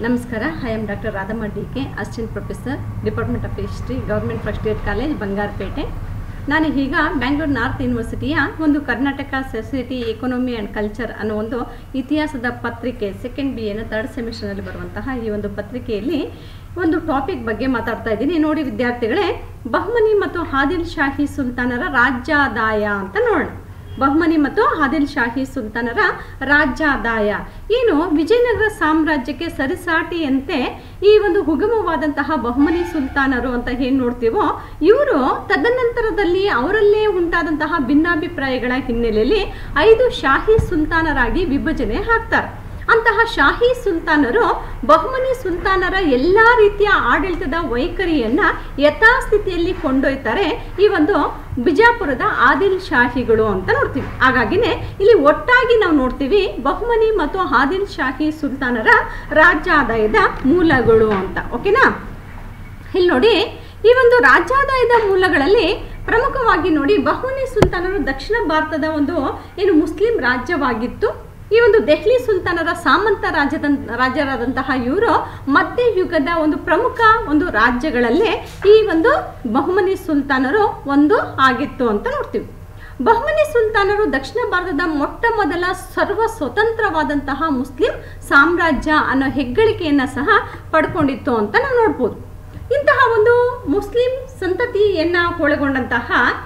ನಮಸ್ಕಾರ I am doctor Radhamma D K assistant professor department of history government first grade college Bangarapet ನಾನು ಈಗ Bangalore north ಯೂನಿವರ್ಸಿಟಿಯ ಒಂದು Karnataka society economy and culture ಅನ್ನೋ ಒಂದು ಇತಿಹಾಸದ ಪತ್ರಿಕೆ ಸೆಕೆಂಡ್ ಬಿ ಎನ ತರ್ಡ್ ಸೆಮಿಸ್ಟರ್ನಲ್ಲಿ ಬರುವಂತಹ ಈ ಒಂದು ಪತ್ರಿಕೆಯಲ್ಲಿ ಒಂದು ಟಾಪಿಕ್ ಬಗ್ಗೆ ಮಾತಾಡ್ತಾ ಇದ್ದೀನಿ ನೋಡಿ ವಿದ್ಯಾರ್ಥಿಗಳೇ ಬಹ್ಮನಿ ಮತ್ತು ಆದಿಲ್ ಶಾಹಿ ಸುಲ್ತಾನರ ರಾಜ್ಯಾದಾಯ ಅಂತ ನೋಡೋಣ ಬಹ್ಮನಿ ಮತ್ತು ಆದಿಲ್ ಶಾಹಿ ಸುಲ್ತಾನರ ರಾಜ್ಯಾದಾಯ ಏನು ವಿಜಯನಗರ ಸಾಮ್ರಾಜ್ಯಕ್ಕೆ ಸರಿಸಾಟಿಯಂತೆ ಈ ಒಂದು ಉಗಮವಾದಂತಹ ಬಹುಮನಿ ಸುಲ್ತಾನರು ಅಂತ ಏನು ನೋಡ್ತೀವೋ ಇವರು ತದನಂತರದಲ್ಲಿ ಅವರಲ್ಲೇ ಉಂಟಾದಂತಹ ಭಿನ್ನಾಭಿಪ್ರಾಯಗಳ ಹಿನ್ನೆಲೆಯಲ್ಲಿ ಐದು ಶಾಹಿ ಸುಲ್ತಾನರಾಗಿ ವಿಭಜನೆ ಆಗ್ತಾರೆ ಅಂತಹ ಶಾಹಿ ಸುಲ್ತಾನರು ಬಹುಮನಿ ಸುಲ್ತಾನರ ಎಲ್ಲ ರೀತಿಯ ಆಡಳಿತದ ವೈಖರಿಯನ್ನ ಯಥಾಸ್ಥಿತಿಯಲ್ಲಿ ಕೊಂಡೊಯ್ತಾರೆ ಈ ಒಂದು ಬಿಜಾಪುರದ ಆದಿಲ್ ಶಾಹಿಗಳು ಅಂತ ನೋಡ್ತೀವಿ ಹಾಗಾಗಿನೇ ಇಲ್ಲಿ ಒಟ್ಟಾಗಿ ನಾವು ನೋಡ್ತೀವಿ ಬಹುಮನಿ ಮತ್ತು ಆದಿಲ್ ಶಾಹಿ ಸುಲ್ತಾನರ ರಾಜ್ಯಾದಾಯದ ಮೂಲಗಳು ಅಂತ ಓಕೆನಾ ಇಲ್ಲಿ ನೋಡಿ ಈ ಒಂದು ರಾಜ್ಯಾದಾಯದ ಮೂಲಗಳಲ್ಲಿ ಪ್ರಮುಖವಾಗಿ ನೋಡಿ ಬಹುಮನಿ ಸುಲ್ತಾನರು ದಕ್ಷಿಣ ಭಾರತದ ಒಂದು ಏನು ಮುಸ್ಲಿಂ ರಾಜ್ಯವಾಗಿತ್ತು ಈ ಒಂದು ದೆಹಲಿ ಸುಲ್ತಾನರ ಸಾಮಂತ ರಾಜ್ಯದ ರಾಜ್ಯರಾದಂತಹ ಇವರು ಮಧ್ಯಯುಗದ ಒಂದು ಪ್ರಮುಖ ಒಂದು ರಾಜ್ಯಗಳಲ್ಲೇ ಈ ಒಂದು ಬಹುಮನಿ ಸುಲ್ತಾನರು ಒಂದು ಆಗಿತ್ತು ಅಂತ ನೋಡ್ತೀವಿ ಬಹುಮನಿ ಸುಲ್ತಾನರು ದಕ್ಷಿಣ ಭಾರತದ ಮೊಟ್ಟ ಮೊದಲ ಸರ್ವ ಸ್ವತಂತ್ರವಾದಂತಹ ಮುಸ್ಲಿಂ ಸಾಮ್ರಾಜ್ಯ ಅನ್ನೋ ಹೆಗ್ಗಳಿಕೆಯನ್ನು ಸಹ ಪಡ್ಕೊಂಡಿತ್ತು ಅಂತ ನಾವು ನೋಡ್ಬೋದು ಇಂತಹ ಒಂದು ಮುಸ್ಲಿಂ ಸಂತತಿಯನ್ನ ಒಳಗೊಂಡಂತಹ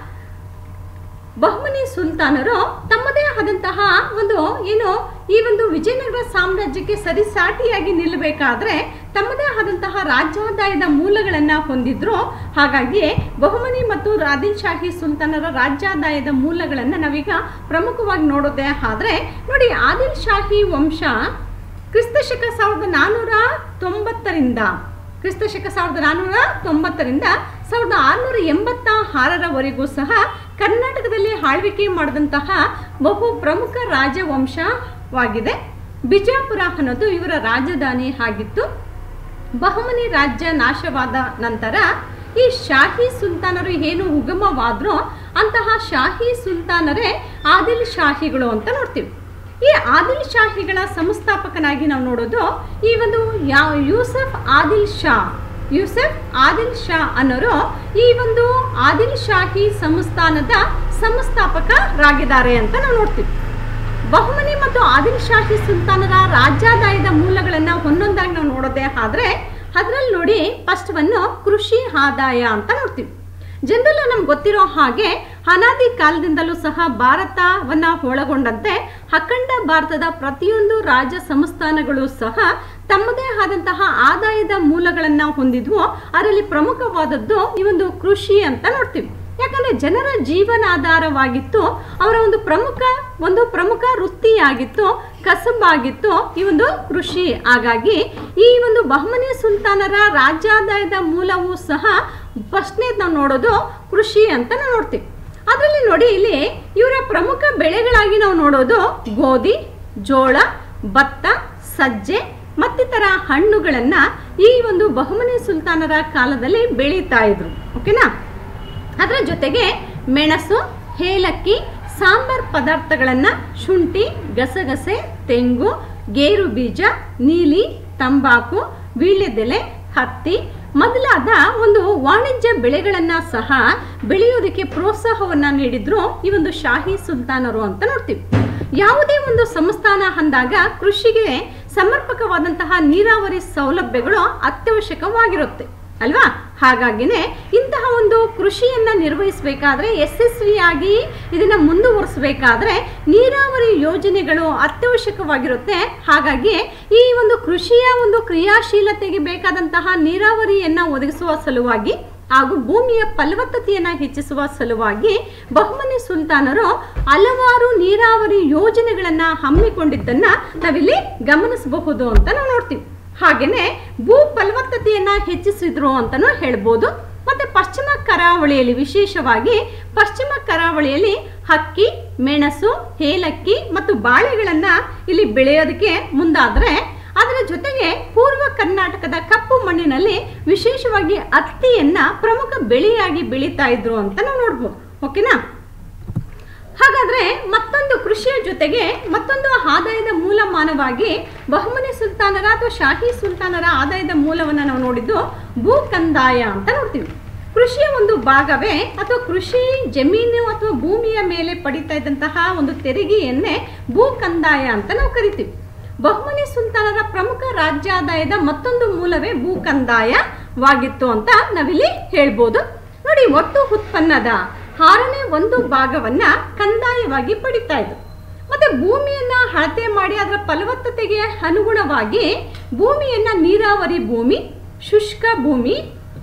ಬಹುಮನಿ ಸುಲ್ತಾನರು ತಮ್ಮದೇ ಆದಂತಹ ಒಂದು ಏನು ಈ ಒಂದು ವಿಜಯನಗರ ಸಾಮ್ರಾಜ್ಯಕ್ಕೆ ಸರಿಸಾಟಿಯಾಗಿ ನಿಲ್ಲಬೇಕಾದ್ರೆ ತಮ್ಮದೇ ಆದಂತಹ ರಾಜ್ಯಾದಾಯದ ಮೂಲಗಳನ್ನು ಹೊಂದಿದ್ರು ಹಾಗಾಗಿ ಬಹುಮನಿ ಮತ್ತು ಆದಿಲ್ ಶಾಹಿ ಸುಲ್ತಾನರ ರಾಜ್ಯಾದಾಯದ ಮೂಲಗಳನ್ನು ನಾವೀಗ ಪ್ರಮುಖವಾಗಿ ನೋಡೋದೇ ಆದರೆ ನೋಡಿ ಆದಿಲ್ ಶಾಹಿ ವಂಶ ಕ್ರಿಸ್ತಶಕ ಸಾವಿರದ ನಾನ್ನೂರ ತೊಂಬತ್ತರಿಂದ ಕ್ರಿಸ್ತಶಕ ಸಾವಿರದ ನಾನ್ನೂರ ತೊಂಬತ್ತರಿಂದ ಸಾವಿರದ ಆರುನೂರ ಎಂಬತ್ತ ಆರರವರೆಗೂ ಸಹ ಕರ್ನಾಟಕದಲ್ಲಿ ಆಳ್ವಿಕೆ ಮಾಡಿದಂತಹ ಬಹು ಪ್ರಮುಖ ರಾಜವಂಶವಾಗಿದೆ ಬಿಜಾಪುರ ಅನ್ನೋದು ಇವರ ರಾಜಧಾನಿ ಆಗಿತ್ತು ಬಹುಮನಿ ರಾಜ್ಯ ನಾಶವಾದ ನಂತರ ಈ ಶಾಹಿ ಸುಲ್ತಾನರು ಏನು ಉಗಮವಾದ್ರೋ ಅಂತಹ ಶಾಹಿ ಸುಲ್ತಾನರೇ ಆದಿಲ್ ಶಾಹಿಗಳು ಅಂತ ನೋಡ್ತೀವಿ ಈ ಆದಿಲ್ ಶಾಹಿಗಳ ಸಂಸ್ಥಾಪಕನಾಗಿ ನಾವು ನೋಡೋದು ಈ ಒಂದು ಯಾವ ಯೂಸಫ್ ಆದಿಲ್ ಶಾ ಯೂಸಫ್ ಆದಿಲ್ ಶಾ ಅನ್ನೋರು ಈ ಒಂದು ಆದಿಲ್ ಶಾಹಿ ಸಂಸ್ಥಾನದ ಸಂಸ್ಥಾಪಕರಾಗಿದ್ದಾರೆ ಅಂತ ನಾವು ನೋಡ್ತೀವಿ ಬಹುಮನಿ ಮತ್ತು ಆದಿಲ್ ಶಾಹಿ ಸುಲ್ತಾನರ ರಾಜ್ಯಾದಾಯದ ಮೂಲಗಳನ್ನು ಒಂದೊಂದಾಗಿ ನಾವು ನೋಡೋದೇ ಆದ್ರೆ ಅದರಲ್ಲಿ ನೋಡಿ ಫಸ್ಟ್ ಒಂದು ಕೃಷಿ ಆದಾಯ ಅಂತ ನೋಡ್ತೀವಿ ಜನರಲ್ ನಮ್ಗೆ ಗೊತ್ತಿರೋ ಹಾಗೆ ಅನಾದಿ ಕಾಲದಿಂದಲೂ ಸಹ ಭಾರತವನ್ನ ಒಳಗೊಂಡಂತೆ ಅಖಂಡ ಭಾರತದ ಪ್ರತಿಯೊಂದು ರಾಜ ಸಂಸ್ಥಾನಗಳು ಸಹ ತಮ್ಮದೇ ಆದಂತಹ ಆದಾಯದ ಮೂಲಗಳನ್ನ ಹೊಂದಿದ್ವು ಅದರಲ್ಲಿ ಪ್ರಮುಖವಾದದ್ದು ಈ ಒಂದು ಕೃಷಿ ಅಂತ ನೋಡ್ತೀವಿ ಯಾಕಂದ್ರೆ ಜನರ ಜೀವನಾಧಾರವಾಗಿತ್ತು ಅವರ ಒಂದು ಪ್ರಮುಖ ಒಂದು ಪ್ರಮುಖ ವೃತ್ತಿಯಾಗಿತ್ತು ಕಸಬಾಗಿತ್ತು ಈ ಒಂದು ಕೃಷಿ ಹಾಗಾಗಿ ಈ ಒಂದು ಬಹುಮನಿ ಸುಲ್ತಾನರ ರಾಜ್ಯಾದಾಯದ ಮೂಲವೂ ಸಹ ಫಸ್ಟ್ನೇ ನಾವು ನೋಡೋದು ಕೃಷಿ ಅಂತ ನಾವು ನೋಡ್ತೀವಿ ಅದರಲ್ಲಿ ನೋಡಿ ಇಲ್ಲಿ ಇವರ ಪ್ರಮುಖ ಬೆಳೆಗಳಾಗಿ ನಾವು ನೋಡೋದು ಗೋಧಿ ಜೋಳ ಭತ್ತ ಸಜ್ಜೆ ಮತ್ತಿತರ ಹಣ್ಣುಗಳನ್ನು ಈ ಒಂದು ಬಹುಮನಿ ಸುಲ್ತಾನರ ಕಾಲದಲ್ಲಿ ಬೆಳೀತಾ ಇದ್ರು ಓಕೆನಾ ಅದರ ಜೊತೆಗೆ ಮೆಣಸು ಏಲಕ್ಕಿ ಸಾಂಬಾರ್ ಪದಾರ್ಥಗಳನ್ನು ಶುಂಠಿ ಗಸಗಸೆ ತೆಂಗು ಗೇರು ಬೀಜ ನೀಲಿ ತಂಬಾಕು ವೀಳ್ಯದೆಲೆ ಹತ್ತಿ ಮೊದಲಾದ ಒಂದು ವಾಣಿಜ್ಯ ಬೆಳೆಗಳನ್ನು ಸಹ ಬೆಳೆಯೋದಕ್ಕೆ ಪ್ರೋತ್ಸಾಹವನ್ನು ನೀಡಿದ್ರು ಈ ಒಂದು ಶಾಹಿ ಸುಲ್ತಾನರು ಅಂತ ನೋಡ್ತೀವಿ ಯಾವುದೇ ಒಂದು ಸಂಸ್ಥಾನ ಅಂದಾಗ ಕೃಷಿಗೆ ಸಮರ್ಪಕವಾದಂತಹ ನೀರಾವರಿ ಸೌಲಭ್ಯಗಳು ಅತ್ಯವಶ್ಯಕವಾಗಿರುತ್ತೆ ಅಲ್ವಾ ಹಾಗಾಗಿನೇ ಇಂತಹ ಒಂದು ಕೃಷಿಯನ್ನ ನಿರ್ವಹಿಸಬೇಕಾದ್ರೆ ಯಶಸ್ವಿಯಾಗಿ ಇದನ್ನ ಮುಂದುವರಿಸಬೇಕಾದ್ರೆ ನೀರಾವರಿ ಯೋಜನೆಗಳು ಅತ್ಯವಶ್ಯಕವಾಗಿರುತ್ತೆ ಹಾಗಾಗಿ ಈ ಒಂದು ಕೃಷಿಯ ಒಂದು ಕ್ರಿಯಾಶೀಲತೆಗೆ ಬೇಕಾದಂತಹ ನೀರಾವರಿಯನ್ನ ಒದಗಿಸುವ ಸಲುವಾಗಿ ಹಾಗೂ ಭೂಮಿಯ ಫಲವತ್ತತೆಯನ್ನು ಹೆಚ್ಚಿಸುವ ಸಲುವಾಗಿ ಬಹುಮನಿ ಸುಲ್ತಾನರು ಹಲವಾರು ನೀರಾವರಿ ಯೋಜನೆಗಳನ್ನು ಹಮ್ಮಿಕೊಂಡಿದ್ದನ್ನ ನಾವಿಲ್ಲಿ ಗಮನಿಸಬಹುದು ಅಂತ ನಾವು ನೋಡ್ತೀವಿ ಹಾಗೆಯೇ ಭೂ ಫಲವತ್ತತೆಯನ್ನು ಹೆಚ್ಚಿಸಿದ್ರು ಅಂತಲೂ ಹೇಳ್ಬೋದು ಮತ್ತು ಪಶ್ಚಿಮ ಕರಾವಳಿಯಲ್ಲಿ ವಿಶೇಷವಾಗಿ ಪಶ್ಚಿಮ ಕರಾವಳಿಯಲ್ಲಿ ಹಕ್ಕಿ ಮೆಣಸು ಏಲಕ್ಕಿ ಮತ್ತು ಬಾಳೆಗಳನ್ನು ಇಲ್ಲಿ ಬೆಳೆಯೋದಕ್ಕೆ ಮುಂದಾದರೆ ಅದರ ಜೊತೆಗೆ ಪೂರ್ವ ಕರ್ನಾಟಕದ ಕಪ್ಪು ಮಣ್ಣಿನಲ್ಲಿ ವಿಶೇಷವಾಗಿ ಹತ್ತಿಯನ್ನ ಪ್ರಮುಖ ಬೆಳೆಯಾಗಿ ಬೆಳೀತಾ ಇದ್ರು ಅಂತ ನಾವು ನೋಡ್ಬೋದು ಓಕೆನಾ ಹಾಗಾದ್ರೆ ಮತ್ತೊಂದು ಕೃಷಿಯ ಜೊತೆಗೆ ಮತ್ತೊಂದು ಆದಾಯದ ಮೂಲಮಾನವಾಗಿ ಬಹುಮನಿ ಸುಲ್ತಾನರ ಅಥವಾ ಶಾಹಿ ಸುಲ್ತಾನರ ಆದಾಯದ ಮೂಲವನ್ನು ನಾವು ನೋಡಿದ್ದು ಭೂ ಕಂದಾಯ ಅಂತ ನೋಡ್ತೀವಿ ಕೃಷಿಯ ಒಂದು ಭಾಗವೇ ಅಥವಾ ಕೃಷಿ ಜಮೀನು ಅಥವಾ ಭೂಮಿಯ ಮೇಲೆ ಪಡಿತಾ ಇದ್ದಂತಹ ಒಂದು ತೆರಿಗೆಯನ್ನೇ ಭೂ ಕಂದಾಯ ಅಂತ ನಾವು ಕರಿತೀವಿ ಬಹುಮನಿ ಸುಲ್ತಾನರ ಪ್ರಮುಖ ರಾಜ್ಯಾದಾಯದ ಮತ್ತೊಂದು ಮೂಲವೇ ಭೂ ಕಂದಾಯವಾಗಿತ್ತು ಅಂತ ನಾವಿಲ್ಲಿ ಹೇಳ್ಬೋದು ನೋಡಿ ಒಟ್ಟು ಉತ್ಪನ್ನದ ಆರನೇ ಒಂದು ಭಾಗವನ್ನ ಕಂದಾಯವಾಗಿ ಪಡಿತಾ ಇದ್ರು ಮತ್ತೆ ಭೂಮಿಯನ್ನ ಅಳತೆ ಮಾಡಿ ಅದರ ಫಲವತ್ತತೆಗೆ ಅನುಗುಣವಾಗಿ ಭೂಮಿಯನ್ನ ನೀರಾವರಿ ಭೂಮಿ ಶುಷ್ಕ ಭೂಮಿ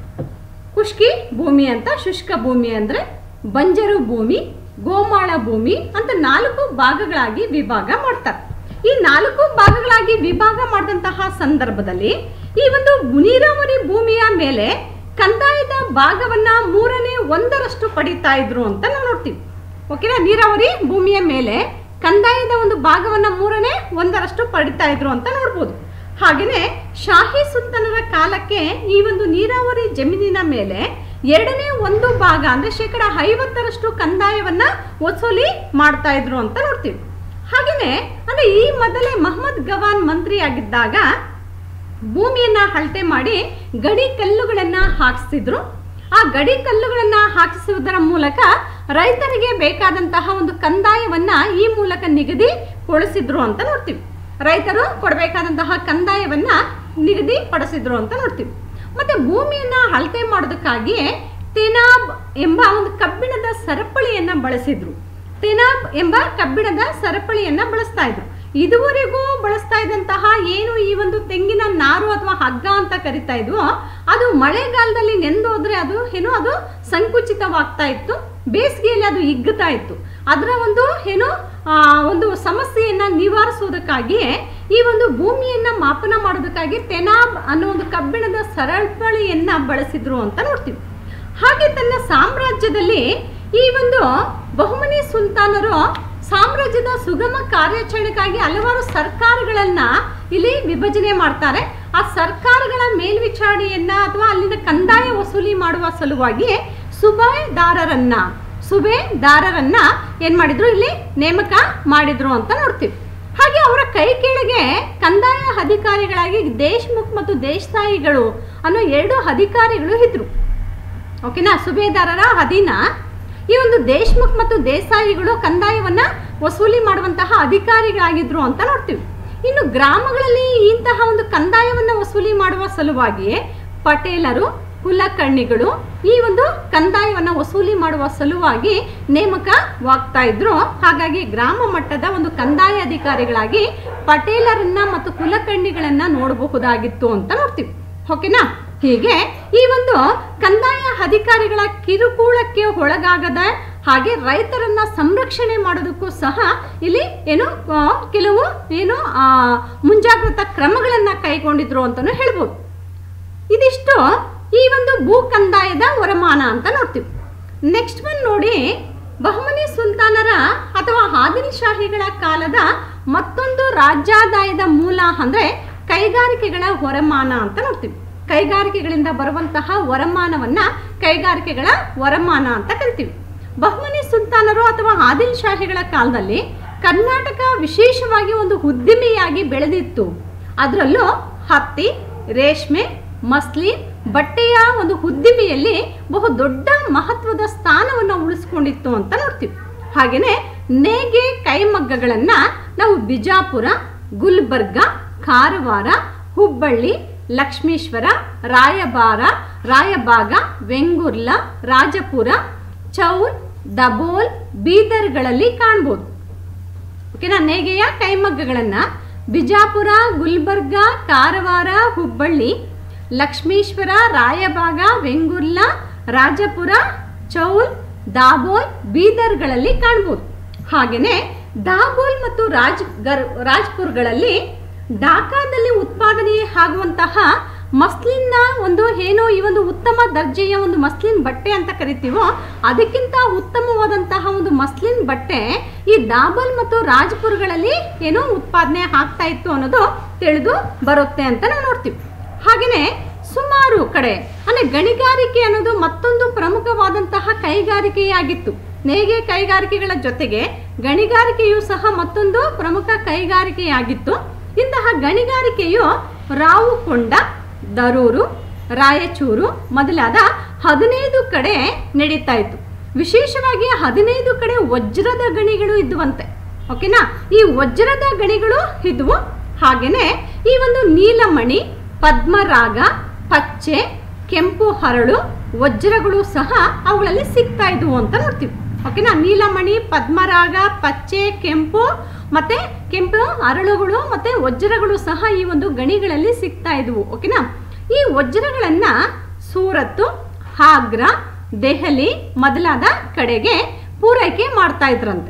ಖುಷ್ಕಿ ಭೂಮಿ ಅಂತ ಶುಷ್ಕ ಭೂಮಿ ಅಂದ್ರೆ ಬಂಜರು ಭೂಮಿ ಗೋಮಾಳ ಭೂಮಿ ಅಂತ ನಾಲ್ಕು ಭಾಗಗಳಾಗಿ ವಿಭಾಗ ಮಾಡ್ತಾರೆ ಈ ನಾಲ್ಕು ಭಾಗಗಳಾಗಿ ವಿಭಾಗ ಮಾಡಿದಂತಹ ಸಂದರ್ಭದಲ್ಲಿ ಈ ಒಂದು ನೀರಾವರಿ ಭೂಮಿಯ ಮೇಲೆ ಕಂದಾಯದ ಭಾಗವನ್ನ ಮೂರನೇ ಒಂದರಷ್ಟು ಪಡಿತಾ ಇದ್ರು ಅಂತ ನಾವು ನೋಡ್ತೀವಿ ಓಕೆನಾ ನೀರಾವರಿ ಭೂಮಿಯ ಮೇಲೆ ಕಂದಾಯದ ಒಂದು ಭಾಗವನ್ನ ಮೂರನೇ ಒಂದರಷ್ಟು ಪಡಿತಾ ಇದ್ರು ಅಂತ ನೋಡ್ಬೋದು ಹಾಗೆಯೇ ಶಾಹಿ ಸುಲ್ತಾನರ ಕಾಲಕ್ಕೆ ಈ ಒಂದು ನೀರಾವರಿ ಜಮೀನಿನ ಮೇಲೆ ಎರಡನೇ ಒಂದು ಭಾಗ ಅಂದ್ರೆ ಶೇಕಡ ಐವತ್ತರಷ್ಟು ಕಂದಾಯವನ್ನ ವಸೂಲಿ ಮಾಡ್ತಾ ಇದ್ರು ಅಂತ ನೋಡ್ತೀವಿ ಹಾಗೆಯೇ ಅಂದ್ರೆ ಈ ಮೊದಲೇ ಮಹಮ್ಮದ್ ಗವಾನ್ ಮಂತ್ರಿ ಆಗಿದ್ದಾಗ ಭೂಮಿಯನ್ನ ಅಳತೆ ಮಾಡಿ ಗಡಿ ಕಲ್ಲುಗಳನ್ನ ಹಾಕಿಸಿದ್ರು ಆ ಗಡಿ ಕಲ್ಲುಗಳನ್ನ ಹಾಕಿಸುವುದರ ಮೂಲಕ ರೈತರಿಗೆ ಬೇಕಾದಂತಹ ಒಂದು ಕಂದಾಯವನ್ನ ಈ ಮೂಲಕ ನಿಗದಿಗೊಳಿಸಿದ್ರು ಅಂತ ನೋಡ್ತೀವಿ ರೈತರು ಕೊಡಬೇಕಾದಂತಹ ಕಂದಾಯವನ್ನ ನಿಗದಿ ಪಡಿಸಿದ್ರು ಅಂತ ನೋಡ್ತೀವಿ ಮತ್ತೆ ಭೂಮಿಯನ್ನ ಅಳತೆ ಮಾಡೋದಕ್ಕಾಗಿಯೇ ತೆನಾಬ್ ಎಂಬ ಒಂದು ಕಬ್ಬಿಣದ ಸರಪಳಿಯನ್ನ ಬಳಸಿದ್ರು ತೆನಾಬ್ ಎಂಬ ಕಬ್ಬಿಣದ ಸರಪಳಿಯನ್ನ ಬಳಸ್ತಾ ಇದ್ರು ಇದುವರೆಗೂ ಬಳಸ್ತಾ ಇದ್ದಂತಹ ಏನು ಈ ಒಂದು ತೆಂಗಿನ ನಾರು ಅಥವಾ ಹಗ್ಗ ಅಂತ ಕರಿತಾ ಇದ್ವೋ ಅದು ಮಳೆಗಾಲದಲ್ಲಿ ನೆಂದೋದ್ರೆ ಅದು ಏನು ಅದು ಸಂಕುಚಿತವಾಗ್ತಾ ಇತ್ತು ಬೇಸಿಗೆಯಲ್ಲಿ ಅದು ಹಿಗ್ಗುತ್ತಾ ಇತ್ತು ಅದರ ಒಂದು ಏನು ಆ, ಒಂದು ಸಮಸ್ಯೆಯನ್ನ ನಿವಾರಿಸುವುದಕ್ಕಾಗಿಯೇ ಈ ಒಂದು ಭೂಮಿಯನ್ನ ಮಾಪನ ಮಾಡೋದಕ್ಕಾಗಿ ತೆನಾಬ್ ಅನ್ನೋ ಒಂದು ಕಬ್ಬಿಣದ ಸರಪಳಿಯನ್ನ ಬಳಸಿದ್ರು ಅಂತ ನೋಡ್ತೀವಿ ಹಾಗೆ ತನ್ನ ಸಾಮ್ರಾಜ್ಯದಲ್ಲಿ ಈ ಒಂದು ಬಹುಮನಿ ಸುಲ್ತಾನರು ಸಾಮ್ರಾಜ್ಯದ ಸುಗಮ ಕಾರ್ಯಾಚರಣೆಗಾಗಿ ಹಲವಾರು ಸರ್ಕಾರಗಳನ್ನ ಇಲ್ಲಿ ವಿಭಜನೆ ಮಾಡ್ತಾರೆ ಆ ಸರ್ಕಾರಗಳ ಮೇಲ್ವಿಚಾರಣೆಯನ್ನ ಅಥವಾ ಅಲ್ಲಿನ ಕಂದಾಯ ವಸೂಲಿ ಮಾಡುವ ಸಲುವಾಗಿ ಸುಬೇದಾರರನ್ನ ಸುಬೇದಾರರನ್ನ ಏನ್ ಮಾಡಿದ್ರು ಇಲ್ಲಿ ನೇಮಕ ಮಾಡಿದ್ರು ಅಂತ ನೋಡ್ತೀವಿ ಹಾಗೆ ಅವರ ಕೈ ಕೆಳಗೆ ಕಂದಾಯ ಅಧಿಕಾರಿಗಳಾಗಿ ದೇಶ್ಮುಖ್ ಮತ್ತು ದೇಶಾಯಿಗಳು ಅನ್ನೋ ಎರಡು ಅಧಿಕಾರಿಗಳು ಇದ್ರು ಓಕೆನಾ ಸುಬೇದಾರರ ಅಧೀನ ಈ ಒಂದು ದೇಶ್ಮುಖ್ ಮತ್ತು ದೇಸಾಯಿಗಳು ಕಂದಾಯವನ್ನ ವಸೂಲಿ ಮಾಡುವಂತಹ ಅಧಿಕಾರಿಗಳಾಗಿದ್ರು ಅಂತ ನೋಡ್ತೀವಿ ಇನ್ನು ಗ್ರಾಮಗಳಲ್ಲಿ ಇಂತಹ ಒಂದು ಕಂದಾಯವನ್ನ ವಸೂಲಿ ಮಾಡುವ ಸಲುವಾಗಿ ಪಟೇಲರು ಕುಲಕರ್ಣಿಗಳು ಈ ಒಂದು ಕಂದಾಯವನ್ನ ವಸೂಲಿ ಮಾಡುವ ಸಲುವಾಗಿ ನೇಮಕವಾಗ್ತಾ ಇದ್ರು ಹಾಗಾಗಿ ಗ್ರಾಮ ಮಟ್ಟದ ಒಂದು ಕಂದಾಯ ಅಧಿಕಾರಿಗಳಾಗಿ ಪಟೇಲರನ್ನ ಮತ್ತು ಕುಲಕರ್ಣಿಗಳನ್ನ ನೋಡಬಹುದಾಗಿತ್ತು ಅಂತ ನೋಡ್ತೀವಿ ಓಕೆನಾ ಹೀಗೆ ಈ ಒಂದು ಕಂದಾಯ ಅಧಿಕಾರಿಗಳ ಕಿರುಕುಳಕ್ಕೆ ಒಳಗಾಗದ ಹಾಗೆ ರೈತರನ್ನ ಸಂರಕ್ಷಣೆ ಮಾಡೋದಕ್ಕೂ ಸಹ ಇಲ್ಲಿ ಏನು ಆ, ಕೆಲವು ಏನು ಆ, ಮುಂಜಾಗ್ರತಾ ಕ್ರಮಗಳನ್ನ ಕೈಗೊಂಡಿದ್ರು ಅಂತಾನು ಹೇಳ್ಬೋದು ಇದಿಷ್ಟು ಈ ಒಂದು ಭೂ ಕಂದಾಯದ ವರಮಾನ ಅಂತ ನೋಡ್ತೀವಿ ನೆಕ್ಸ್ಟ್ ಒನ್ ನೋಡಿ ಬಹುಮನಿ ಸುಲ್ತಾನರ ಅಥವಾ ಆದಿಲ್ ಶಾಹಿಗಳ ಕಾಲದ ಮತ್ತೊಂದು ರಾಜ್ಯಾದಾಯದ ಮೂಲ ಅಂದ್ರೆ ಕೈಗಾರಿಕೆಗಳ ವರಮಾನ ಅಂತ ನೋಡ್ತೀವಿ ಕೈಗಾರಿಕೆಗಳಿಂದ ಬರುವಂತಹ ವರಮಾನವನ್ನ ಕೈಗಾರಿಕೆಗಳ ವರಮಾನ ಅಂತ ಕರಿತೀವಿ ಬಹುಮನಿ ಸುಲ್ತಾನರು ಅಥವಾ ಆದಿಲ್ ಶಾಹಿಗಳ ಕಾಲದಲ್ಲಿ ಕರ್ನಾಟಕ ವಿಶೇಷವಾಗಿ ಒಂದು ಉದ್ದಿಮೆಯಾಗಿ ಬೆಳೆದಿತ್ತು ಅದರಲ್ಲೂ ಹತ್ತಿ ರೇಷ್ಮೆ ಮಸ್ಲಿನ್ ಬಟ್ಟೆಯ ಒಂದು ಉದ್ದಿಮೆಯಲ್ಲಿ ಬಹು ದೊಡ್ಡ ಮಹತ್ವದ ಸ್ಥಾನವನ್ನು ಉಳಿಸ್ಕೊಂಡಿತ್ತು ಅಂತ ನೋಡ್ತೀವಿ ಹಾಗೆಯೇ ನೇಗೆ ಕೈಮಗ್ಗಗಳನ್ನ ನಾವು ಬಿಜಾಪುರ ಗುಲ್ಬರ್ಗ ಕಾರವಾರ ಹುಬ್ಬಳ್ಳಿ ಲಕ್ಷ್ಮೀಶ್ವರ ರಾಯಬಾರ ರಾಯಬಾಗ ವೆಂಗುರ್ಲ ರಾಜಪುರ ಚೌಲ್ ದಬೋಲ್ ಬೀದರ್ಗಳಲ್ಲಿ ಕಾಣ್ಬೋದು ಓಕೆನಾ ನೇಗೆಯ ಕೈಮಗ್ಗಗಳನ್ನ ಬಿಜಾಪುರ ಗುಲ್ಬರ್ಗ ಕಾರವಾರ ಹುಬ್ಬಳ್ಳಿ ಲಕ್ಷ್ಮೀಶ್ವರ ರಾಯಬಾಗ ವೆಂಗುರ್ಲ ರಾಜಪುರ ಚೌಲ್ ದಾಬೋಲ್ ಬೀದರ್ಗಳಲ್ಲಿ ಕಾಣ್ಬೋದು ಹಾಗೆಯೇ ದಾಬೋಲ್ ಮತ್ತು ರಾಜ್ ಗರ್ ರಾಜ್ಪುರ್ಗಳಲ್ಲಿ ಢಾಕಾದಲ್ಲಿ ಉತ್ಪಾದನೆ ಆಗುವಂತಹ ಮಸ್ಲಿನ್ನ ಒಂದು ಏನು ಈ ಒಂದು ಉತ್ತಮ ದರ್ಜೆಯ ಒಂದು ಮಸ್ಲಿನ್ ಬಟ್ಟೆ ಅಂತ ಕರಿತೀವೋ ಅದಕ್ಕಿಂತ ಉತ್ತಮವಾದಂತಹ ಒಂದು ಮಸ್ಲಿನ್ ಬಟ್ಟೆ ಈ ದಾಬಲ್ ಮತ್ತು ರಾಜ್ಪುರ್ಗಳಲ್ಲಿ ಏನೋ ಉತ್ಪಾದನೆ ಆಗ್ತಾ ಇತ್ತು ಅನ್ನೋದು ತಿಳಿದು ಬರುತ್ತೆ ಅಂತ ನಾವು ನೋಡ್ತೀವಿ ಹಾಗೆಯೇ ಸುಮಾರು ಕಡೆ ಅಂದ್ರೆ ಗಣಿಗಾರಿಕೆ ಅನ್ನೋದು ಮತ್ತೊಂದು ಪ್ರಮುಖವಾದಂತಹ ಕೈಗಾರಿಕೆಯಾಗಿತ್ತು ನೇಯ್ಗೆ ಕೈಗಾರಿಕೆಗಳ ಜೊತೆಗೆ ಗಣಿಗಾರಿಕೆಯು ಸಹ ಮತ್ತೊಂದು ಪ್ರಮುಖ ಕೈಗಾರಿಕೆಯಾಗಿತ್ತು ಇಂತಹ ಗಣಿಗಾರಿಕೆಯು ರಾವುಕೊಂಡ ದರೂರು ರಾಯಚೂರು ಮೊದಲಾದ ಹದಿನೈದು ಕಡೆ ನಡೀತಾ ಇತ್ತು ವಿಶೇಷವಾಗಿ ಹದಿನೈದು ಕಡೆ ವಜ್ರದ ಗಣಿಗಳು ಇದ್ದುವಂತೆ ಓಕೆನಾ ಈ ವಜ್ರದ ಗಣಿಗಳು ಇದ್ವು ಹಾಗೇನೆ ಈ ಒಂದು ನೀಲಮಣಿ ಪದ್ಮರಾಗ ಪಚ್ಚೆ ಕೆಂಪು ಹರಳು ವಜ್ರಗಳು ಸಹ ಅವುಗಳಲ್ಲಿ ಸಿಗ್ತಾ ಇದ್ವು ಅಂತ ನೋಡ್ತೀವಿ ಓಕೆನಾ ನೀಲಮಣಿ ಪದ್ಮರಾಗ ಪಚ್ಚೆ ಕೆಂಪು ಮತ್ತೆ ಕೆಂಪು ಅರಳುಗಳು ಮತ್ತೆ ವಜ್ರಗಳು ಸಹ ಈ ಒಂದು ಗಣಿಗಳಲ್ಲಿ ಸಿಗ್ತಾ ಇದ್ವು ಓಕೆನಾ ಈ ವಜ್ರಗಳನ್ನ ಸೂರತ್ತು ಆಗ್ರಾ ದೆಹಲಿ ಮೊದಲಾದ ಕಡೆಗೆ ಪೂರೈಕೆ ಮಾಡ್ತಾ ಇದ್ರಂತೆ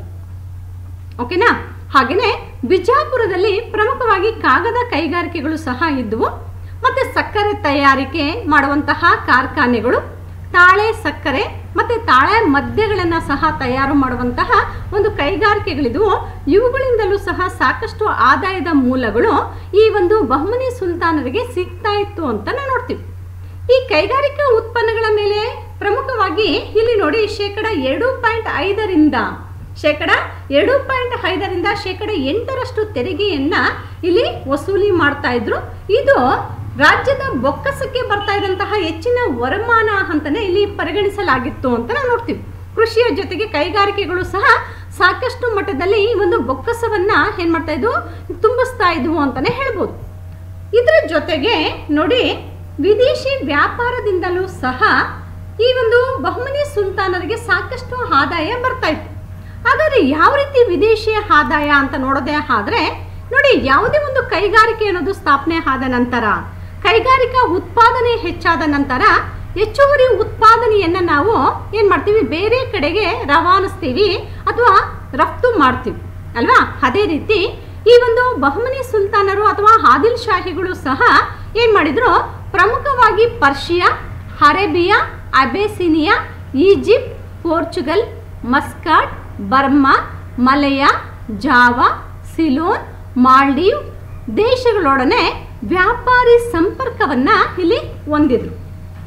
ಓಕೆನಾ ಹಾಗೆಯೇ ಬಿಜಾಪುರದಲ್ಲಿ ಪ್ರಮುಖವಾಗಿ ಕಾಗದ ಕೈಗಾರಿಕೆಗಳು ಸಹ ಇದ್ವು ಮತ್ತೆ ಸಕ್ಕರೆ ತಯಾರಿಕೆ ಮಾಡುವಂತಹ ಕಾರ್ಖಾನೆಗಳು ತಾಳೆ ಸಕ್ಕರೆ ಮತ್ತೆ ತಾಳೆ ಮದ್ಯಗಳನ್ನು ಸಹ ತಯಾರು ಮಾಡುವಂತಹ ಒಂದು ಕೈಗಾರಿಕೆಗಳಿದ್ವು ಇವುಗಳಿಂದಲೂ ಸಹ ಸಾಕಷ್ಟು ಆದಾಯದ ಮೂಲಗಳು ಈ ಒಂದು ಬಹುಮನಿ ಸುಲ್ತಾನರಿಗೆ ಸಿಗ್ತಾ ಇತ್ತು ಅಂತ ನಾವು ನೋಡ್ತೀವಿ ಈ ಕೈಗಾರಿಕಾ ಉತ್ಪನ್ನಗಳ ಮೇಲೆ ಪ್ರಮುಖವಾಗಿ ಇಲ್ಲಿ ನೋಡಿ ಶೇಕಡ ಎರಡು ಪಾಯಿಂಟ್ ಐದರಿಂದ ಶೇಕಡ ಎರಡು ಪಾಯಿಂಟ್ ಐದರಿಂದ ಶೇಕಡ ಎಂಟರಷ್ಟು ತೆರಿಗೆಯನ್ನ ಇಲ್ಲಿ ವಸೂಲಿ ಮಾಡ್ತಾ ಇದ್ರು ಇದು ರಾಜ್ಯದ ಬೊಕ್ಕಸಕ್ಕೆ ಬರ್ತಾ ಇದ್ದಂತಹ ಹೆಚ್ಚಿನ ವರಮಾನ ಅಂತಾನೆ ಇಲ್ಲಿ ಪರಿಗಣಿಸಲಾಗಿತ್ತು ಅಂತ ನಾವು ನೋಡ್ತೀವಿ ಕೃಷಿಯ ಜೊತೆಗೆ ಕೈಗಾರಿಕೆಗಳು ಸಹ ಸಾಕಷ್ಟು ಮಟ್ಟದಲ್ಲಿ ಈ ಒಂದು ಬೊಕ್ಕಸವನ್ನ ಏನ್ ಮಾಡ್ತಾ ಇದ್ವು ತುಂಬಿಸ್ತಾ ಇದ್ವು ಅಂತಾನೆ ಹೇಳ್ಬೋದು ಇದರ ಜೊತೆಗೆ ನೋಡಿ ವಿದೇಶಿ ವ್ಯಾಪಾರದಿಂದಲೂ ಸಹ ಈ ಒಂದು ಬಹುಮನಿ ಸುಲ್ತಾನರಿಗೆ ಸಾಕಷ್ಟು ಆದಾಯ ಬರ್ತಾ ಇತ್ತು ಹಾಗಾದ್ರೆ ಯಾವ ರೀತಿ ವಿದೇಶಿ ಆದಾಯ ಅಂತ ನೋಡೋದೇ ಆದ್ರೆ ನೋಡಿ ಯಾವುದೇ ಒಂದು ಕೈಗಾರಿಕೆ ಅನ್ನೋದು ಸ್ಥಾಪನೆ ಆದ ನಂತರ ಕೈಗಾರಿಕಾ ಉತ್ಪಾದನೆ ಹೆಚ್ಚಾದ ನಂತರ ಹೆಚ್ಚುವರಿ ಉತ್ಪಾದನೆಯನ್ನ ನಾವು ಏನ್ ಮಾಡ್ತೀವಿ ಬೇರೆ ಕಡೆಗೆ ರವಾನಿಸ್ತೀವಿ ಅಥವಾ ರಫ್ತು ಮಾಡ್ತೀವಿ ಅಲ್ವಾ ಅದೇ ರೀತಿ ಈ ಒಂದು ಬಹುಮನಿ ಸುಲ್ತಾನರು ಅಥವಾ ಆದಿಲ್ ಶಾಹಿಗಳು ಸಹ ಏನ್ ಮಾಡಿದ್ರು ಪ್ರಮುಖವಾಗಿ Persia Arabia Abyssinia Egypt Portugal Muscat Burma Malaya Java Ceylon Maldive ದೇಶಗಳೊಡನೆ ವ್ಯಾಪಾರಿ ಸಂಪರ್ಕವನ್ನ ಇಲ್ಲಿ ಹೊಂದಿದ್ರು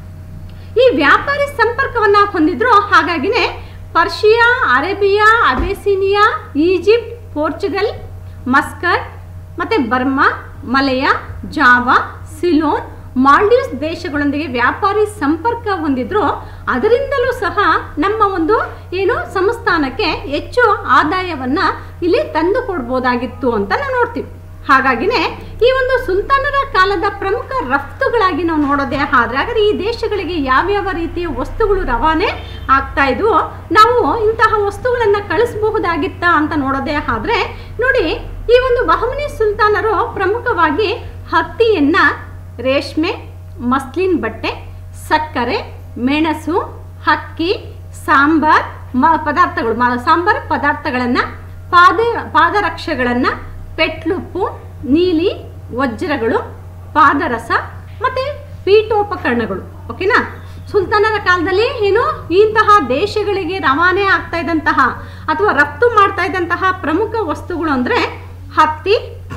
ಈ ವ್ಯಾಪಾರಿ ಸಂಪರ್ಕವನ್ನ ಹೊಂದಿದ್ರು ಹಾಗಾಗಿನೇ Persia Arabia Abyssinia Egypt Portugal Muscat ಮತ್ತೆ Burma Malaya Java Ceylon Maldives ದೇಶಗಳೊಂದಿಗೆ ವ್ಯಾಪಾರಿ ಸಂಪರ್ಕ ಹೊಂದಿದ್ರು ಅದರಿಂದಲೂ ಸಹ ನಮ್ಮ ಒಂದು ಏನು ಸಂಸ್ಥಾನಕ್ಕೆ ಹೆಚ್ಚು ಆದಾಯವನ್ನ ಇಲ್ಲಿ ತಂದು ಕೊಡ್ಬೋದಾಗಿತ್ತು ಅಂತ ನಾವು ನೋಡ್ತೀವಿ ಹಾಗಾಗಿನೇ ಈ ಒಂದು ಸುಲ್ತಾನರ ಕಾಲದ ಪ್ರಮುಖ ರಫ್ತುಗಳಾಗಿ ನಾವು ನೋಡೋದೇ ಆದ್ರೆ ಹಾಗಾದ್ರೆ ಈ ದೇಶಗಳಿಗೆ ಯಾವ್ಯಾವ ರೀತಿಯ ವಸ್ತುಗಳು ರವಾನೆ ಆಗ್ತಾ ಇದ್ವು ನಾವು ಇಂತಹ ವಸ್ತುಗಳನ್ನ ಕಳಿಸಬಹುದಾಗಿತ್ತಾ ಅಂತ ನೋಡೋದೇ ಆದ್ರೆ ನೋಡಿ ಈ ಒಂದು ಬಹಮನಿ ಸುಲ್ತಾನರು ಪ್ರಮುಖವಾಗಿ ಹತ್ತಿಯನ್ನ ರೇಷ್ಮೆ ಮಸ್ಲಿನ್ ಬಟ್ಟೆ ಸಕ್ಕರೆ ಮೆಣಸು ಅಕ್ಕಿ ಸಾಂಬಾರ್ ಮ ಪದಾರ್ಥಗಳು ಮ- ಸಾಂಬಾರ್ ಪದಾರ್ಥಗಳನ್ನು ಪಾದ ಪಾದರಕ್ಷೆಗಳನ್ನು ಪೆಟ್ಲುಪ್ಪು ನೀಲಿ ವಜ್ರಗಳು ಪಾದರಸ ಮತ್ತು ಪೀಠೋಪಕರಣಗಳು ಓಕೆನಾ ಸುಲ್ತಾನರ ಕಾಲದಲ್ಲಿ ಏನು ಇಂತಹ ದೇಶಗಳಿಗೆ ರವಾನೆ ಆಗ್ತಾ ಇದ್ದಂತಹ ಅಥವಾ ರಫ್ತು ಮಾಡ್ತಾ ಇದ್ದಂತಹ ಪ್ರಮುಖ ವಸ್ತುಗಳು ಅಂದರೆ ಹತ್ತಿ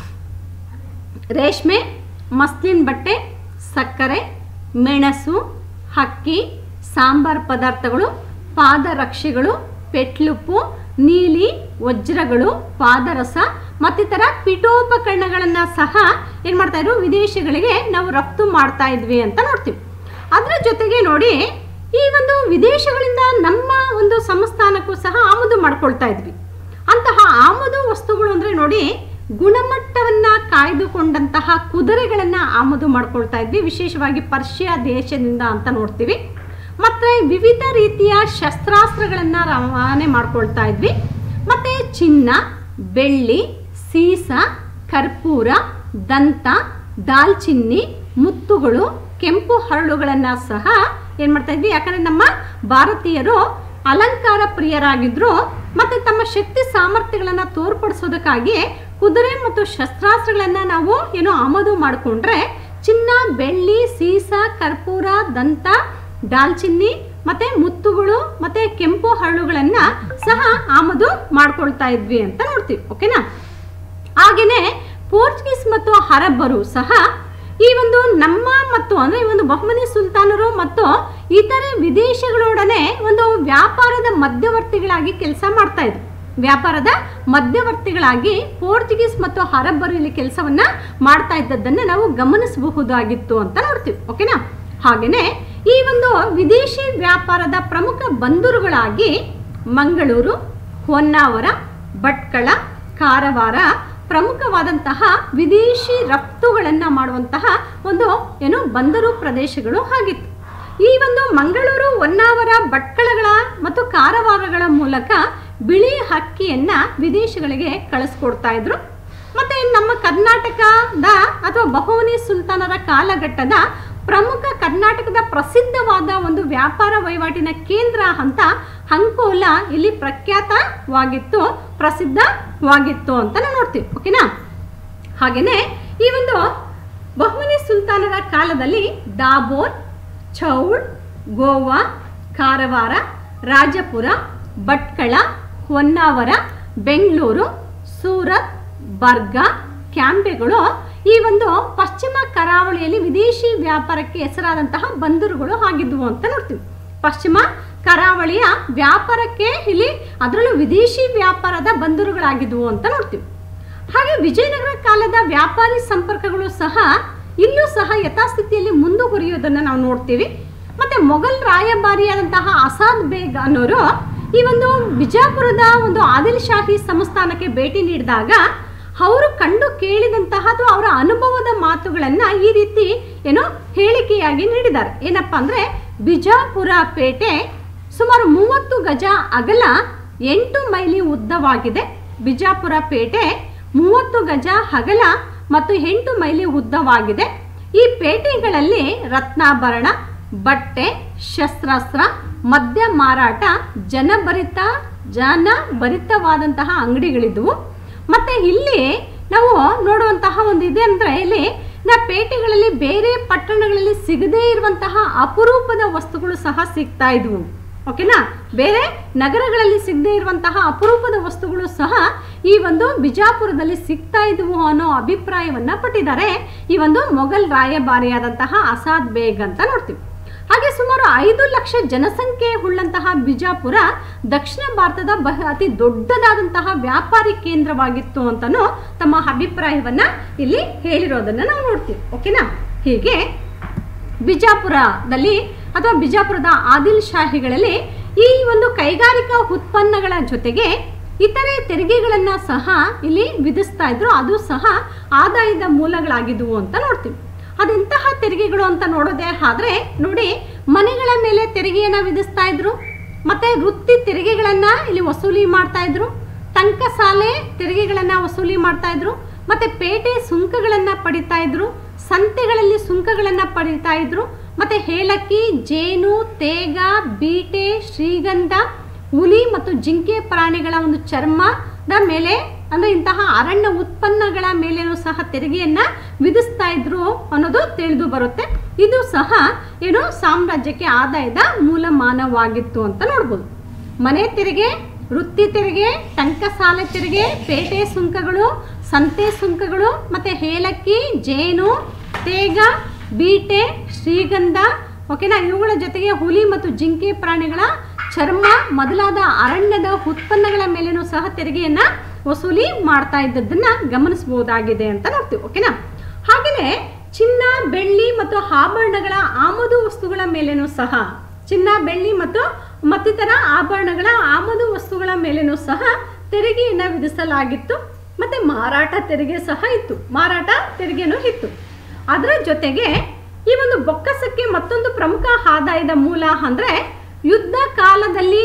ರೇಷ್ಮೆ ಮಸ್ಲಿನ್ ಬಟ್ಟೆ ಸಕ್ಕರೆ ಮೆಣಸು ಅಕ್ಕಿ ಸಾಂಬಾರ್ ಪದಾರ್ಥಗಳು ಪಾದರಕ್ಷೆಗಳು ಪೆಟ್ಲುಪ್ಪು ನೀಲಿ ವಜ್ರಗಳು ಪಾದರಸ ಮತ್ತಿತರ ಪೀಠೋಪಕರಣಗಳನ್ನು ಸಹ ಏನು ಮಾಡ್ತಾ ಇದ್ರು ವಿದೇಶಗಳಿಗೆ ನಾವು ರಫ್ತು ಮಾಡ್ತಾ ಇದ್ವಿ ಅಂತ ನೋಡ್ತೀವಿ ಅದರ ಜೊತೆಗೆ ನೋಡಿ ಈ ಒಂದು ವಿದೇಶಗಳಿಂದ ನಮ್ಮ ಒಂದು ಸಂಸ್ಥಾನಕ್ಕೂ ಸಹ ಆಮದು ಮಾಡ್ಕೊಳ್ತಾ ಇದ್ವಿ ಅಂತಹ ಆಮದು ವಸ್ತುಗಳು ಅಂದರೆ ನೋಡಿ ಗುಣಮಟ್ಟವನ್ನ ಕಾಯ್ದುಕೊಂಡಂತಹ ಕುದುರೆಗಳನ್ನ ಆಮದು ಮಾಡ್ಕೊಳ್ತಾ ಇದ್ವಿ ವಿಶೇಷವಾಗಿ ಪರ್ಷಿಯಾ ದೇಶದಿಂದ ಅಂತ ನೋಡ್ತೀವಿ ಮತ್ತೆ ವಿವಿಧ ರೀತಿಯ ಶಸ್ತ್ರಾಸ್ತ್ರಗಳನ್ನ ರವಾನೆ ಮಾಡ್ಕೊಳ್ತಾ ಇದ್ವಿ ಮತ್ತೆ ಚಿನ್ನ ಬೆಳ್ಳಿ ಸೀಸ ಕರ್ಪೂರ ದಂತ ದಾಲ್ಚಿನ್ನಿ ಮುತ್ತುಗಳು ಕೆಂಪು ಹರಳುಗಳನ್ನ ಸಹ ಏನ್ ಮಾಡ್ತಾ ಇದ್ವಿ ಯಾಕಂದ್ರೆ ನಮ್ಮ ಭಾರತೀಯರು ಅಲಂಕಾರ ಪ್ರಿಯರಾಗಿದ್ರು ಮತ್ತೆ ತಮ್ಮ ಶಕ್ತಿ ಸಾಮರ್ಥ್ಯಗಳನ್ನ ತೋರ್ಪಡಿಸೋದಕ್ಕಾಗಿ ಕುದುರೆ ಮತ್ತು ಶಸ್ತ್ರಾಸ್ತ್ರಗಳನ್ನ ನಾವು ಏನೋ ಆಮದು ಮಾಡಿಕೊಂಡ್ರೆ ಚಿನ್ನ ಬೆಳ್ಳಿ ಸೀಸ ಕರ್ಪೂರ ದಂತ ದಾಲ್ಚಿನ್ನಿ ಮತ್ತೆ ಮುತ್ತುಗಳು ಮತ್ತೆ ಕೆಂಪು ಹರಳುಗಳನ್ನ ಸಹ ಆಮದು ಮಾಡ್ಕೊಳ್ತಾ ಇದ್ವಿ ಅಂತ ನೋಡ್ತೀವಿ ಓಕೆನಾ ಹಾಗೆಯೇ ಪೋರ್ಚುಗೀಸ್ ಮತ್ತು ಅರಬ್ಬರು ಸಹ ಈ ಒಂದು ನಮ್ಮ ಮತ್ತು ಅಂದ್ರೆ ಈ ಒಂದು ಬಹುಮನಿ ಸುಲ್ತಾನರು ಮತ್ತು ಇತರೆ ವಿದೇಶಗಳೊಡನೆ ಒಂದು ವ್ಯಾಪಾರದ ಮಧ್ಯವರ್ತಿಗಳಾಗಿ ಕೆಲಸ ಮಾಡ್ತಾ ಇದ್ರು ವ್ಯಾಪಾರದ ಮಧ್ಯವರ್ತಿಗಳಾಗಿ ಪೋರ್ಚುಗೀಸ್ ಮತ್ತು ಅರಬ್ಬರು ಇಲ್ಲಿ ಕೆಲಸವನ್ನ ಮಾಡ್ತಾ ಇದ್ದದ್ದನ್ನ ನಾವು ಗಮನಿಸಬಹುದಾಗಿತ್ತು ಅಂತ ನೋಡ್ತೀವಿ ಓಕೆನಾ ಹಾಗೇನೆ ಈ ಒಂದು ವಿದೇಶಿ ವ್ಯಾಪಾರದ ಪ್ರಮುಖ ಬಂದರುಗಳಾಗಿ ಮಂಗಳೂರು ಹೊನ್ನಾವರ ಭಟ್ಕಳ ಕಾರವಾರ ಪ್ರಮುಖವಾದಂತಹ ವಿದೇಶಿ ರಫ್ತುಗಳನ್ನು ಮಾಡುವಂತಹ ಒಂದು ಏನು ಬಂದರು ಪ್ರದೇಶಗಳು ಆಗಿತ್ತು ಈ ಒಂದು ಮಂಗಳೂರು ಹೊನ್ನಾವರ ಭಟ್ಕಳಗಳ ಮತ್ತು ಕಾರವಾರಗಳ ಮೂಲಕ ಬಿಳಿ ಹಕ್ಕಿಯನ್ನ ವಿದೇಶಗಳಿಗೆ ಕಳಿಸ್ಕೊಡ್ತಾ ಇದ್ರು ಮತ್ತೆ ನಮ್ಮ ಕರ್ನಾಟಕದ ಅಥವಾ ಬಹುಮನಿ ಸುಲ್ತಾನರ ಕಾಲಘಟ್ಟದ ಪ್ರಮುಖ ಕರ್ನಾಟಕದ ಪ್ರಸಿದ್ಧವಾದ ಒಂದು ವ್ಯಾಪಾರ ವಹಿವಾಟಿನ ಕೇಂದ್ರ ಅಂತ ಅಂಕೋಲ ಇಲ್ಲಿ ಪ್ರಖ್ಯಾತವಾಗಿತ್ತು ಪ್ರಸಿದ್ಧವಾಗಿತ್ತು ಅಂತ ನಾವು ನೋಡ್ತೀವಿ ಓಕೆನಾ ಹಾಗೇನೆ ಈ ಒಂದು ಬಹುಮನಿ ಸುಲ್ತಾನರ ಕಾಲದಲ್ಲಿ ದಾಬೋರ್ ಚೌಡ್ ಗೋವಾ ಕಾರವಾರ ರಾಜಪುರ ಭಟ್ಕಳ ಹೊನ್ನಾವರ ಬೆಂಗಳೂರು ಸೂರತ್ ಬರ್ಗಾ ಕ್ಯಾಂಪೆಗಳು ಈ ಒಂದು ಪಶ್ಚಿಮ ಕರಾವಳಿಯಲ್ಲಿ ವಿದೇಶಿ ವ್ಯಾಪಾರಕ್ಕೆ ಹೆಸರಾದಂತಹ ಬಂದರುಗಳು ಆಗಿದ್ವು ಅಂತ ನೋಡ್ತೀವಿ ಪಶ್ಚಿಮ ಕರಾವಳಿಯ ವ್ಯಾಪಾರಕ್ಕೆ ಇಲ್ಲಿ ಅದರಲ್ಲೂ ವಿದೇಶಿ ವ್ಯಾಪಾರದ ಬಂದರುಗಳಾಗಿದ್ವು ಅಂತ ನೋಡ್ತೀವಿ ಹಾಗೆ ವಿಜಯನಗರ ಕಾಲದ ವ್ಯಾಪಾರಿ ಸಂಪರ್ಕಗಳು ಸಹ ಇಲ್ಲೂ ಸಹ ಯಥಾಸ್ಥಿತಿಯಲ್ಲಿ ಮುಂದುವರಿಯೋದನ್ನು ನಾವು ನೋಡ್ತೀವಿ ಮತ್ತೆ ಮೊಘಲ್ ರಾಯಭಾರಿಯಾದಂತಹ ಅಸಾದ್ ಬೇಗ್ ಅನ್ನೋರು ಈ ಒಂದು ಬಿಜಾಪುರದ ಒಂದು ಆದಿಲ್ ಶಾಹಿ ಸಂಸ್ಥಾನಕ್ಕೆ ಭೇಟಿ ನೀಡಿದಾಗ ಅವರು ಕಂಡು ಕೇಳಿದಂತಹ ಅಥವಾ ಅವರ ಅನುಭವದ ಮಾತುಗಳನ್ನು ಈ ರೀತಿ ಏನೋ ಹೇಳಿಕೆಯಾಗಿ ನೀಡಿದ್ದಾರೆ ಏನಪ್ಪಾ ಅಂದ್ರೆ ಬಿಜಾಪುರ ಪೇಟೆ ಸುಮಾರು ಮೂವತ್ತು ಗಜ ಅಗಲ ಎಂಟು ಮೈಲಿ ಉದ್ದವಾಗಿದೆ ಬಿಜಾಪುರ ಪೇಟೆ ಮೂವತ್ತು ಗಜ ಅಗಲ ಮತ್ತು ಎಂಟು ಮೈಲಿ ಉದ್ದವಾಗಿದೆ ಈ ಪೇಟೆಗಳಲ್ಲಿ ರತ್ನಾಭರಣ ಬಟ್ಟೆ ಶಸ್ತ್ರಾಸ್ತ್ರ ಮದ್ಯ ಮಾರಾಟ ಜನಭರಿತ ಜನಭರಿತವಾದಂತಹ ಅಂಗಡಿಗಳಿದ್ವು ಮತ್ತೆ ಇಲ್ಲಿ ನಾವು ನೋಡುವಂತಹ ಒಂದು ಇದೆ ಅಂದ್ರೆ ಇಲ್ಲಿ ನಾ ಪೇಟೆಗಳಲ್ಲಿ ಬೇರೆ ಪಟ್ಟಣಗಳಲ್ಲಿ ಸಿಗದೇ ಇರುವಂತಹ ಅಪರೂಪದ ವಸ್ತುಗಳು ಸಹ ಸಿಗ್ತಾ ಇದ್ವು ಓಕೆನಾ ಬೇರೆ ನಗರಗಳಲ್ಲಿ ಸಿಗದೇ ಇರುವಂತಹ ಅಪರೂಪದ ವಸ್ತುಗಳು ಸಹ ಈ ಒಂದು ಬಿಜಾಪುರದಲ್ಲಿ ಸಿಗ್ತಾ ಇದ್ವು ಅನ್ನೋ ಅಭಿಪ್ರಾಯವನ್ನ ಪಟ್ಟಿದ್ದಾರೆ ಈ ಒಂದು ಮೊಘಲ್ ರಾಯಭಾರಿಯಾದಂತಹ ಅಸಾದ್ ಬೇಗ್ ಅಂತ ನೋಡ್ತೀವಿ ಹಾಗೆ ಸುಮಾರು ಐದು ಲಕ್ಷ ಜನಸಂಖ್ಯೆ ಉಳ್ಳಂತಹ ಬಿಜಾಪುರ ದಕ್ಷಿಣ ಭಾರತದ ಬಹ ಅತಿ ದೊಡ್ಡದಾದಂತಹ ವ್ಯಾಪಾರಿ ಕೇಂದ್ರವಾಗಿತ್ತು ಅಂತನೂ ತಮ್ಮ ಅಭಿಪ್ರಾಯವನ್ನ ಇಲ್ಲಿ ಹೇಳಿರೋದನ್ನ ನಾವು ನೋಡ್ತೀವಿ ಓಕೆನಾ ಹೀಗೆ ಬಿಜಾಪುರದಲ್ಲಿ ಅಥವಾ ಬಿಜಾಪುರದ ಆದಿಲ್ ಶಾಹಿಗಳಲ್ಲಿ ಈ ಒಂದು ಕೈಗಾರಿಕಾ ಉತ್ಪನ್ನಗಳ ಜೊತೆಗೆ ಇತರೆ ತೆರಿಗೆಗಳನ್ನ ಸಹ ಇಲ್ಲಿ ವಿಧಿಸ್ತಾ ಇದ್ರು ಅದು ಸಹ ಆದಾಯದ ಮೂಲಗಳಾಗಿದ್ವು ಅಂತ ನೋಡ್ತೀವಿ ಅದೆಂತಹ ತೆರಿಗೆಗಳು ಅಂತ ನೋಡೋದೇ ಆದ್ರೆ ನೋಡಿ ಮನೆಗಳ ಮೇಲೆ ತೆರಿಗೆಯನ್ನ ವಿಧಿಸ್ತಾ ಇದ್ರು ಮತ್ತೆ ವೃತ್ತಿ ತೆರಿಗೆಗಳನ್ನ ಇಲ್ಲಿ ವಸೂಲಿ ಮಾಡ್ತಾ ಇದ್ರು ಟಂಕಸಾಲೆ ತೆರಿಗೆಗಳನ್ನ ವಸೂಲಿ ಮಾಡ್ತಾ ಇದ್ರು ಮತ್ತೆ ಪೇಟೆ ಸುಂಕಗಳನ್ನ ಪಡಿತಾ ಇದ್ರು ಸಂತೆಗಳಲ್ಲಿ ಸುಂಕಗಳನ್ನ ಪಡಿತಾ ಇದ್ರು ಮತ್ತೆ ಏಲಕ್ಕಿ ಜೇನು ತೇಗ ಬೀಟೆ ಶ್ರೀಗಂಧ ಹುಲಿ ಮತ್ತು ಜಿಂಕೆ ಪ್ರಾಣಿಗಳ ಒಂದು ಚರ್ಮದ ಮೇಲೆ ಅಂದ್ರೆ ಇಂತಹ ಅರಣ್ಯ ಉತ್ಪನ್ನಗಳ ಮೇಲೇನೂ ಸಹ ತೆರಿಗೆಯನ್ನ ವಿಧಿಸ್ತಾ ಇದ್ರು ಅನ್ನೋದು ತಿಳಿದು ಬರುತ್ತೆ ಇದು ಸಹ ಏನು ಸಾಮ್ರಾಜ್ಯಕ್ಕೆ ಆದಾಯದ ಮೂಲಮಾನವಾಗಿತ್ತು ಅಂತ ನೋಡ್ಬೋದು ಮನೆ ತೆರಿಗೆ ವೃತ್ತಿ ತೆರಿಗೆ ಟಂಕಸಾಲೆ ತೆರಿಗೆ ಪೇಟೆ ಸುಂಕಗಳು ಸಂತೆ ಸುಂಕಗಳು ಮತ್ತೆ ಏಲಕ್ಕಿ ಜೇನು ತೇಗ ಬೀಟೆ ಶ್ರೀಗಂಧ ಓಕೆನಾ ಇವುಗಳ ಜೊತೆಗೆ ಹುಲಿ ಮತ್ತು ಜಿಂಕೆ ಪ್ರಾಣಿಗಳ ಚರ್ಮ ಮೊದಲಾದ ಅರಣ್ಯದ ಉತ್ಪನ್ನಗಳ ಮೇಲೇನೂ ಸಹ ತೆರಿಗೆಯನ್ನ ವಸೂಲಿ ಮಾಡ್ತಾ ಇದ್ದದ್ದನ್ನ ಗಮನಿಸಬಹುದಾಗಿದೆ ಅಂತ ನೋಡ್ತೀವಿ ಓಕೆನಾ ಹಾಗೆಯೇ ಚಿನ್ನ ಬೆಳ್ಳಿ ಮತ್ತು ಆಭರಣಗಳ ಆಮದು ವಸ್ತುಗಳ ಮೇಲೇನೂ ಸಹ ಚಿನ್ನ ಬೆಳ್ಳಿ ಮತ್ತು ಮತ್ತಿತರ ಆಭರಣಗಳ ಆಮದು ವಸ್ತುಗಳ ಮೇಲೇನೂ ಸಹ ತೆರಿಗೆಯನ್ನು ವಿಧಿಸಲಾಗಿತ್ತು ಮತ್ತೆ ಮಾರಾಟ ತೆರಿಗೆ ಸಹ ಇತ್ತು ಮಾರಾಟ ತೆರಿಗೆನೂ ಇತ್ತು ಅದರ ಜೊತೆಗೆ ಈ ಒಂದು ಬೊಕ್ಕಸಕ್ಕೆ ಮತ್ತೊಂದು ಪ್ರಮುಖ ಆದಾಯದ ಮೂಲ ಅಂದ್ರೆ ಯುದ್ಧ ಕಾಲದಲ್ಲಿ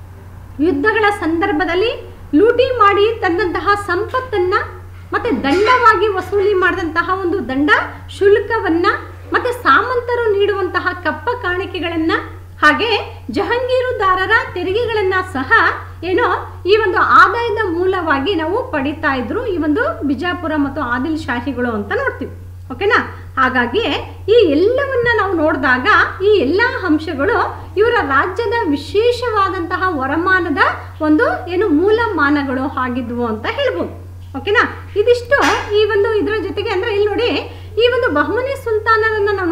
ಯುದ್ಧಗಳ ಸಂದರ್ಭದಲ್ಲಿ ಲೂಟಿ ಮಾಡಿ ತಂದಂತಹ ಸಂಪತ್ತನ್ನ ಮತ್ತೆ ದಂಡವಾಗಿ ವಸೂಲಿ ಮಾಡಿದಂತಹ ಒಂದು ದಂಡ ಶುಲ್ಕವನ್ನ ಮತ್ತೆ ಸಾಮಂತರು ನೀಡುವಂತಹ ಕಪ್ಪ ಕಾಣಿಕೆಗಳನ್ನ ಹಾಗೆ ಜಹಂಗೀರುದಾರರ ತೆರಿಗೆಗಳನ್ನ ಸಹ ಏನೋ ಈ ಒಂದು ಆದಾಯದ ಮೂಲವಾಗಿ ನಾವು ಪಡಿತಾ ಇದ್ರು ಈ ಒಂದು ಬಿಜಾಪುರ ಮತ್ತು ಆದಿಲ್ ಶಾಹಿಗಳು ಅಂತ ನೋಡ್ತೀವಿ ಓಕೆನಾ ಹಾಗಾಗಿ ಈ ಎಲ್ಲವನ್ನ ನಾವು ನೋಡಿದಾಗ ಈ ಎಲ್ಲ ಅಂಶಗಳು ಇವರ ರಾಜ್ಯದ ವಿಶೇಷವಾದಂತಹ ವರಮಾನದ ಒಂದು ಏನು ಮೂಲಮಾನಗಳು ಆಗಿದ್ವು ಅಂತ ಹೇಳ್ಬೋದು ಓಕೆನಾ ಇದಿಷ್ಟು ಈ ಒಂದು ಇದರ ಜೊತೆಗೆ ಅಂದ್ರೆ ಇಲ್ಲಿ ನೋಡಿ ಈ ಒಂದು ಬಹುಮನಿ ಸುಲ್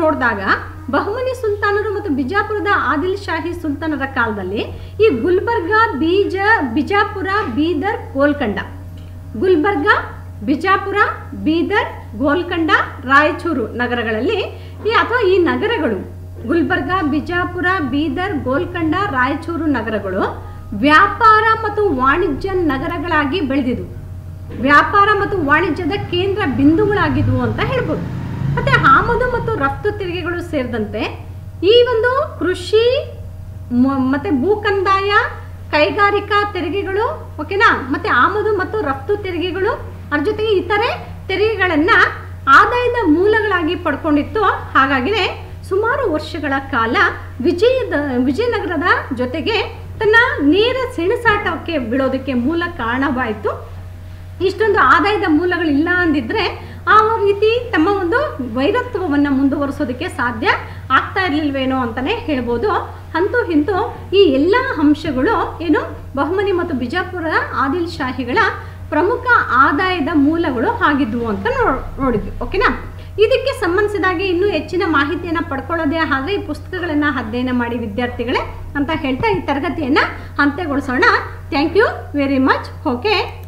ನೋಡಿದಾಗ ಬಹುಮನಿ ಸುಲ್ತಾನರು ಮತ್ತು ಬಿಜಾಪುರದ ಆದಿಲ್ ಶಾಹಿ ಸುಲ್ತಾನರ ಕಾಲದಲ್ಲಿ ಈ ಗುಲ್ಬರ್ಗ ಬೀಜ ಬಿಜಾಪುರ ಬೀದರ್ ಗೋಲ್ಕಂಡ ಗುಲ್ಬರ್ಗ ಬಿಜಾಪುರ ಬೀದರ್ ಗೋಲ್ಕಂಡ ರಾಯಚೂರು ನಗರಗಳಲ್ಲಿ ಈ ಅಥವಾ ಈ ನಗರಗಳು ಗುಲ್ಬರ್ಗ ಬಿಜಾಪುರ ಬೀದರ್ ಗೋಲ್ಕಂಡ ರಾಯಚೂರು ನಗರಗಳು ವ್ಯಾಪಾರ ಮತ್ತು ವಾಣಿಜ್ಯ ನಗರಗಳಾಗಿ ಬೆಳೆದಿದ್ವು ವ್ಯಾಪಾರ ಮತ್ತು ವಾಣಿಜ್ಯದ ಕೇಂದ್ರ ಬಿಂದುಗಳಾಗಿದ್ವು ಅಂತ ಹೇಳ್ಬೋದು ಮತ್ತೆ ಆಮದು ಮತ್ತು ರಫ್ತು ತೆರಿಗೆಗಳು ಸೇರಿದಂತೆ ಈ ಒಂದು ಕೃಷಿ ಮ- ಮತ್ತೆ ಭೂ ಕಂದಾಯ ಕೈಗಾರಿಕಾ ತೆರಿಗೆಗಳು ಓಕೆನಾ ಮತ್ತೆ ಆಮದು ಮತ್ತು ರಫ್ತು ತೆರಿಗೆಗಳು ಅದ್ರ ಜೊತೆಗೆ ಇತರೆ ತೆರಿಗೆಗಳನ್ನ ಆದಾಯದ ಮೂಲಗಳಾಗಿ ಪಡ್ಕೊಂಡಿತ್ತು ಹಾಗಾಗಿನೇ ಸುಮಾರು ವರ್ಷಗಳ ಕಾಲ ವಿಜಯದ ವಿಜಯನಗರದ ಜೊತೆಗೆ ತನ್ನ ನೇರ ಸೆಣಸಾಟಕ್ಕೆ ಬೀಳೋದಕ್ಕೆ ಮೂಲ ಕಾರಣವಾಯಿತು ಇಷ್ಟೊಂದು ಆದಾಯದ ಮೂಲಗಳಿಲ್ಲ ಅಂದಿದ್ರೆ ಆ ರೀತಿ ತಮ್ಮ ಒಂದು ವೈರತ್ವವನ್ನು ಮುಂದುವರಿಸೋದಕ್ಕೆ ಸಾಧ್ಯ ಆಗ್ತಾ ಇರ್ಲಿಲ್ವೇನೋ ಅಂತಾನೆ ಹೇಳ್ಬೋದು ಅಂತೂ ಇಂತೂ ಈ ಎಲ್ಲ ಅಂಶಗಳು ಏನು ಬಹುಮನಿ ಮತ್ತು ಬಿಜಾಪುರ ಆದಿಲ್ ಶಾಹಿಗಳ ಪ್ರಮುಖ ಆದಾಯದ ಮೂಲಗಳು ಆಗಿದ್ವು ಅಂತ ನೋ- ನೋಡಿದ್ವಿ ಓಕೆನಾ ಇದಕ್ಕೆ ಸಂಬಂಧಿಸಿದಾಗೆ ಇನ್ನೂ ಹೆಚ್ಚಿನ ಮಾಹಿತಿಯನ್ನು ಪಡ್ಕೊಳ್ಳೋದೇ ಆದರೆ ಈ ಪುಸ್ತಕಗಳನ್ನು ಅಧ್ಯಯನ ಮಾಡಿ ವಿದ್ಯಾರ್ಥಿಗಳೇ ಅಂತ ಹೇಳ್ತಾ ಈ ತರಗತಿಯನ್ನು ಅಂತ್ಯಗೊಳಿಸೋಣ thank you very much okay